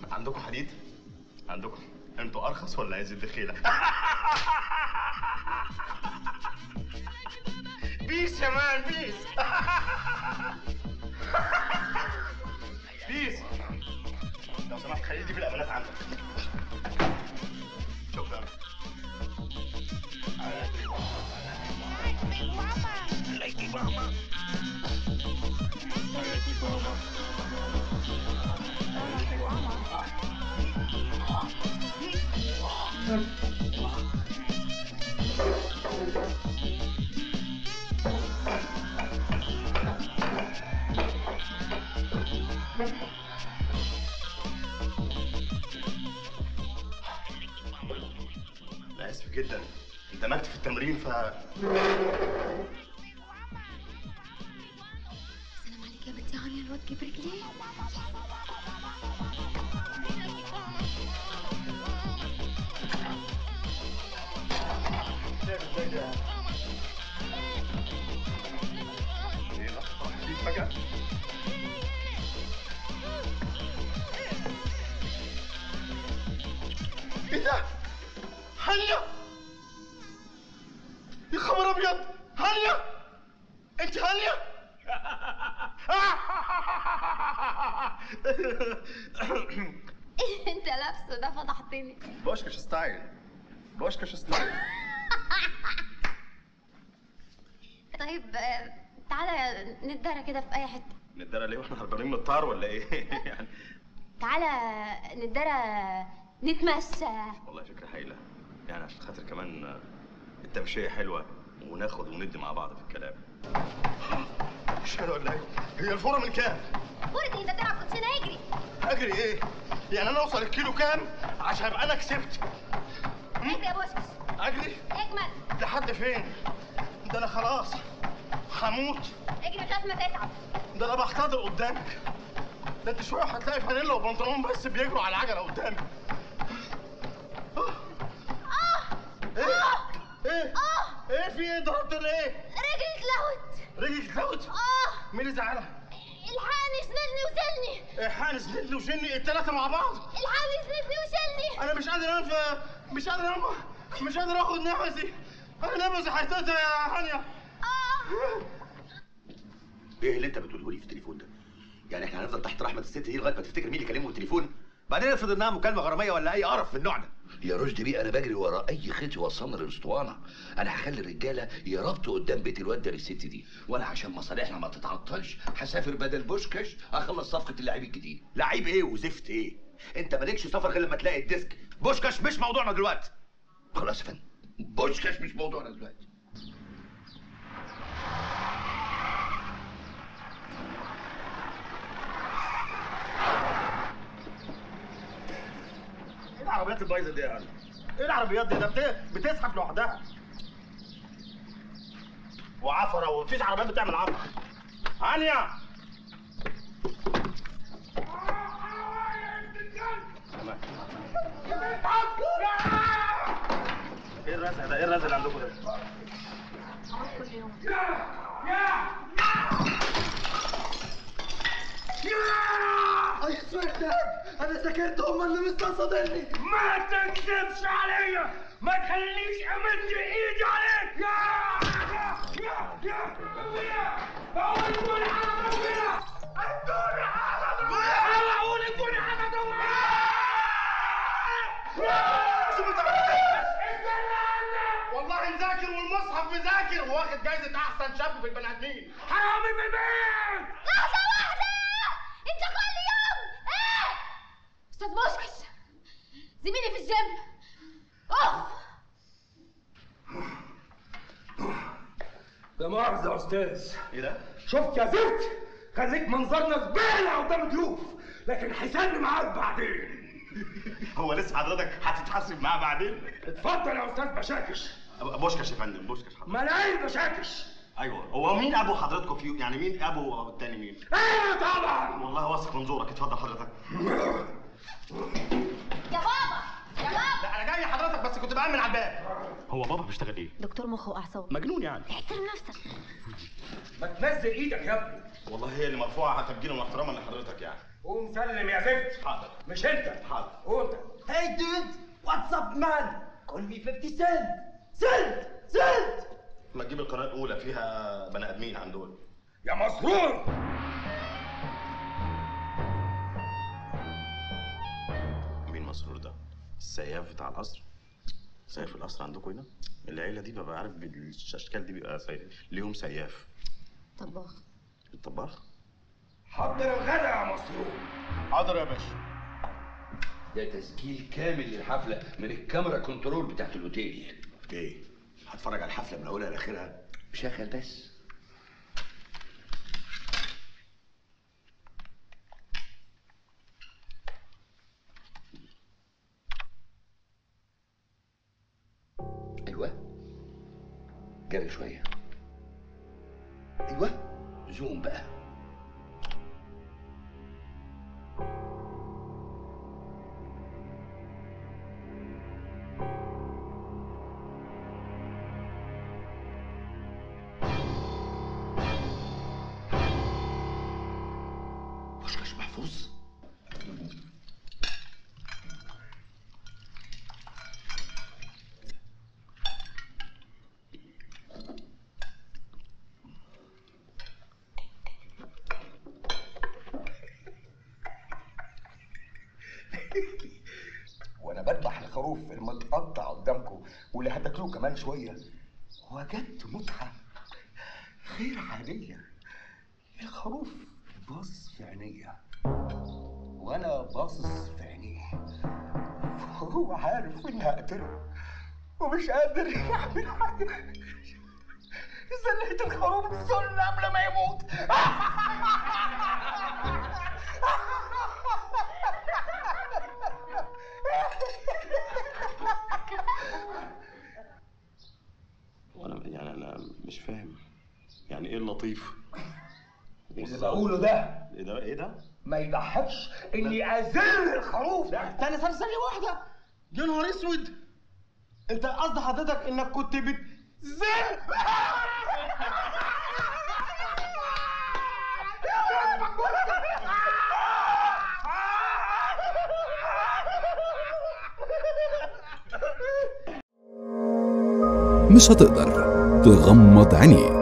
عندكم حديد عندكم انتوا ارخص ولا عايز الدخيله بيس يا مان بيس بيس لو سمحت خلي دي في الامانات عندك شكرا انا اسف جدا اندمجت في التمرين ف سلام عليك يا بنتي هانيا الواد جيب رجليه ايه ده؟ راح فجأة ايه ده؟ هانيا يا خبر ابيض هانيا انت هانيا انت لابسه ده فضحتني بوشكش ستايل بوشكش ستايل طيب آه، تعالى نتدارى كده في اي حته ندرى ليه واحنا هربانين من الطار ولا ايه؟ يعني تعالى نتدارى نتمشى والله فكرة هايلة يعني عشان خاطر كمان آه، التمشية حلوة وناخد وندي مع بعض في الكلام مش حلوة ولا ايه؟ هي الفورة من كام؟ برضه انت تلعب كوتشينه اجري اجري ايه؟ يعني انا اوصل الكيلو كام عشان ابقى انا كسبت؟ اجري يا بوشكش اجري اجمل لحد فين؟ ده انا خلاص هموت اجري لغايه ما تتعب ده انا بحتضر قدامك ده انت شويه هتلاقي فانيلا وبنطلون بس بيجروا على العجله قدامي ايه؟ ايه؟ ايه في ايه ضربت ليه؟ رجلي اتلوت رجلك اتلوت؟ اه مين اللي زعلها؟ الحقني اسندني وشيلني إيه حانس نتلي وشني التلاتة مع بعض الحقني اسندني وشيلني انا مش قادر انف مش قادر انف مش قادر اخد نفسي انا نفسي هيتقطع يا هانيا اه ايه اللي انت بتقوله لي في التليفون ده؟ يعني احنا هنفضل تحت رحمه الست دي لغايه ما تفتكر مين اللي كلمه بالتليفون؟ بعدين افرض انها مكالمه غراميه ولا اي قرف من النوع ده. يا رشدي بيه انا بجري ورا اي خيط يوصلنا للاسطوانه انا هخلي الرجاله يربطوا قدام بيت الواد ده للست دي وانا عشان مصالحنا ما تتعطلش هسافر بدل بوشكش اخلص صفقه اللعيب الجديد لعيب ايه وزفت ايه؟ انت مالكش سفر غير لما تلاقي الديسك، بوشكاش مش موضوعنا دلوقتي. خلاص يا فندم بوشكش مش موضوعنا دلوقتي ايه العربيات البايظه دي يا هانيا؟ ايه العربيات دي؟ ده بت- بتزحف لوحدها وعفره ومفيش عربيات بتعمل عفره هانيا تمام. ايه الرزع ده؟ ايه الرزع اللي عندكم ده؟ كل يوم انا سكرت هم اللي مستقصدني ما تكذبش عليا ما تخلينيش امد ايدي عليك يا يا يا يا اقول كل حاجه ربنا كل حاجه ربنا اقول كل حاجه والله مذاكر والمصحف مذاكر واخد جايزة أحسن شاب في البني آدمين حرامي في البيت لحظة واحدة انت كل يوم ايه استاذ بوشكش زميلي في الجيم اوف لا مؤاخذة يا أستاذ إيه ده؟ شفت يا زفت خليك منظرنا زبالة قدام ضيوف لكن هيسلم معاك بعدين هو لسه حضرتك هتتحاسب معاه بعدين؟ اتفضل يا أستاذ بشاكش بوشكش يا فندم بوشكش حضرتك ملايين بشاكش ايوه هو مين ابو حضرتكم فيه يعني مين ابو التاني مين ايوه طبعا والله واثق من زورك اتفضل حضرتك يا بابا يا بابا لا انا جاي حضرتك بس كنت بامن على الباب هو بابا بيشتغل ايه دكتور مخ واعصاب مجنون يعني احترم نفسك ما تنزل ايدك يا ابني والله هي اللي مرفوعه تبجيلا واحتراما لحضرتك يعني قوم سلم يا زفت حاضر مش انت حاضر قوم انت Hey dude, what's up man? Call me 50 cent. Cent, cent. ما تجيب القناه الاولى فيها بني ادمين عن دول يا مسرور مين مسرور ده السياف بتاع القصر سياف القصر عندكم هنا العيله دي ببقى عارف بالاشكال دي بيبقى سي... ليهم سياف طباخ الطباخ حضر الغدا يا مسرور حاضر يا باشا ده تسجيل كامل للحفله من الكاميرا كنترول بتاعت الاوتيل ايه هتفرج على الحفله من اولها لاخرها شغل بس ايوه جري شويه ايوه زوم بقى بوشكاش محفوظ وانا بذبح الخروف المتقطع قدامكم واللي هتاكلوه كمان شويه وجدت متعه غير عاديه الخروف باص في عينيا وانا باصص في عينيه وهو عارف اني هقتله ومش قادر يعمل حاجه زليت الخروف السن قبل ما يموت وانا يعني انا مش فاهم يعني ايه اللطيف اللي بقوله ده ايه ده ايه ده ما يضحكش اني ازل الخروف ده استنى استنى ثانية واحدة يا نهار اسود انت قصد حضرتك انك كنت بتزل مش هتقدر تغمض عينيك